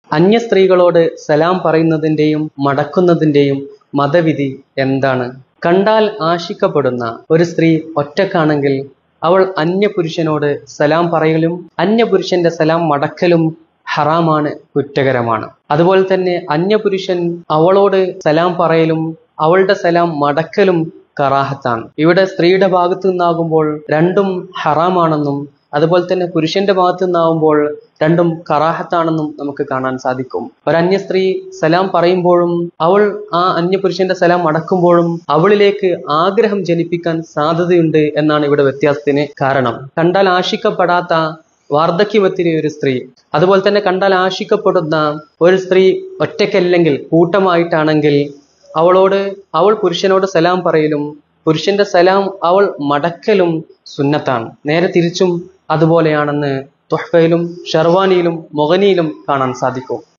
അന്യ സ്ത്രീകളോട് സലാം പറയുന്നതിൻ്റെയും മടക്കുന്നതിൻ്റെയും മതവിധി എന്താണ് കണ്ടാൽ ആശിക്കപ്പെടുന്ന ഒരു സ്ത്രീ ഒറ്റക്കാണെങ്കിൽ അവൾ അന്യപുരുഷനോട് സലാം പറയലും അന്യപുരുഷന്റെ സലാം മടക്കലും ഹറാമാണ് കുറ്റകരമാണ് അതുപോലെ തന്നെ അന്യപുരുഷൻ അവളോട് സലാം പറയലും അവളുടെ സലാം മടക്കലും കറാഹത്താണ് ഇവിടെ സ്ത്രീയുടെ ഭാഗത്തു നിന്നാകുമ്പോൾ രണ്ടും ഹറാമാണെന്നും അതുപോലെ തന്നെ പുരുഷന്റെ ഭാഗത്തു നിന്നാകുമ്പോൾ രണ്ടും കറാഹത്താണെന്നും നമുക്ക് കാണാൻ സാധിക്കും ഒരു അന്യ സ്ത്രീ സലാം പറയുമ്പോഴും അവൾ ആ അന്യപുരുഷന്റെ സലാം അടക്കുമ്പോഴും അവളിലേക്ക് ആഗ്രഹം ജനിപ്പിക്കാൻ സാധ്യതയുണ്ട് എന്നാണ് ഇവിടെ വ്യത്യാസത്തിന് കാരണം കണ്ടാൽ ആശിക്കപ്പെടാത്ത വാർദ്ധക്യവത്തിലെ ഒരു സ്ത്രീ അതുപോലെ തന്നെ കണ്ടാൽ ആശിക്കപ്പെടുന്ന ഒരു സ്ത്രീ ഒറ്റയ്ക്കല്ലെങ്കിൽ കൂട്ടമായിട്ടാണെങ്കിൽ അവളോട് അവൾ പുരുഷനോട് സലാം പറയലും പുരുഷന്റെ സലാം അവൾ മടക്കലും സുന്നത്താണ് നേരെ തിരിച്ചും അതുപോലെയാണെന്ന് തുഹ്ഫയിലും ഷർവാനിയിലും മൊഹനിയിലും കാണാൻ സാധിക്കും